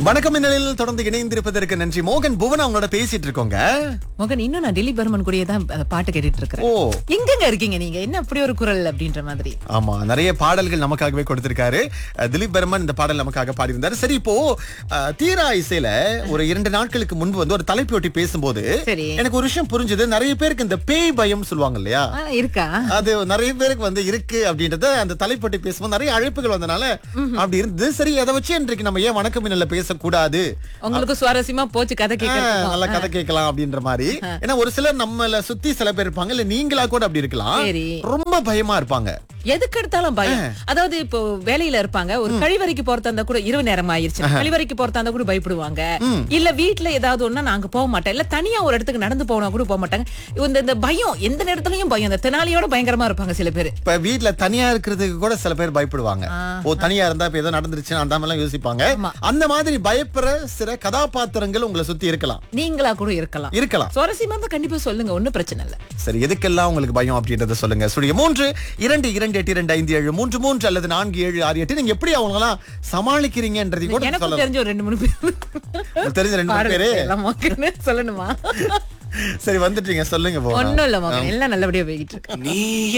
வணக்கம் இந்நிலையில் தொடர்ந்து இணைந்திருப்பதற்கு நன்றி மோகன் புவன் அவங்களோட பேசிட்டு இருக்கோங்க மகன் இன்னும் நான் திலீப் பர்மன் கூடயே தான் அந்த பாட்டு கேட்டுட்டு இருக்கிறேன் ஓ எங்கங்க இருக்கீங்க நீங்க என்ன அப்படி ஒரு குரல் அப்படின்ற மாதிரி ஆமா நிறைய பாடல்கள் நமக்காகவே கொடுத்திருக்காரு அஹ், திலீப் பர்மன் இந்த பாடல் நமக்காக பாடியிருந்தாரு சரி இப்போ அஹ், தீரா இசையில ஒரு இரண்டு நாட்களுக்கு முன்பு வந்து ஒரு தலைப்பொட்டி பேசும்போது சரி. எனக்கு ஒரு விஷயம் புரிஞ்சது நிறைய பேருக்கு இந்த பேய் பயம் சொல்லுவாங்க இல்லையா ஆ, இருக்கா அது நிறைய பேருக்கு வந்து இருக்கு அப்படின்றத அந்த தலைப்பட்டி பேசும்போது நிறைய அழைப்புகள் வந்தனால அப்படி இருந்தது சரி அதை வச்சு இன்றைக்கு நம்ம ஏன் வணக்கம் மின்னல்ல பேசக்கூடாது உங்களுக்கு சுவாரஸ்யமா போச்சு கதை ஆ, கேட்க நல்லா கதை கேட்கலாம் அப்படின்ற மாதிரி ஏன்னா ஒரு சிலர் நம்மள சுத்தி சில பேர் இருப்பாங்க இல்ல நீங்களா கூட அப்படி இருக்கலாம் சரி. ரொம்ப பயமா இருப்பாங்க எதுக்கு எடுத்தாலும் பயம் அதாவது இப்போ வேலையில இருப்பாங்க ஒரு கழிவறைக்கு போறதா இருந்தா கூட இரவு நேரம் ஆயிருச்சு கழிவறைக்கு போறதா இருந்தா கூட பயப்படுவாங்க இல்ல வீட்ல ஏதாவது ஒண்ணா நாங்க போக மாட்டோம் இல்ல தனியா ஒரு இடத்துக்கு நடந்து போனா கூட போக மாட்டாங்க இந்த இந்த பயம் எந்த நேரத்துலயும் பயம் இந்த தெனாலியோட பயங்கரமா இருப்பாங்க சில பேர் இப்ப வீட்ல தனியா இருக்கிறதுக்கு கூட சில பேர் பயப்படுவாங்க ஓ தனியா இருந்தா இப்ப ஏதோ நடந்துருச்சு அந்த மாதிரி எல்லாம் யோசிப்பாங்க ஆமா. அந்த மாதிரி பயப்படுற சில கதாபாத்திரங்கள் உங்களை சுத்தி இருக்கலாம் நீங்களா கூட இருக்கலாம் இருக்கலாம் சுவாரஸ்யமா இருந்தா கண்டிப்பா சொல்லுங்க ஒண்ணும் பிரச்சனை இல்ல சரி எதுக்கெல்லாம் உங்களுக்கு பயம் அப்படின்றத சொல்லுங்க சுடிய மூன்று இரண்டு இரண்டு எட்டு இரண்டு ஐந்து ஏழு மூன்று மூன்று அல்லது நான்கு ஏழு ஆறு எட்டு நீங்க எப்படி அவங்க எல்லாம் சமாளிக்கிறீங்கன்றதை கூட எனக்கும் சொல்லலாம் தெரிஞ்ச ஒரு ரெண்டு மூணு பேர் உங்களுக்கு தெரிஞ்ச ரெண்டு மூணு பேரு எல்லாம் மகன்னு சொல்லணுமா சரி வந்துட்டீங்க சொல்லுங்க போகலாம் ஒண்ணும் இல்ல மகன் எல்லாம் நல்லபடியா போய்கிட்டு இருக்கு நீ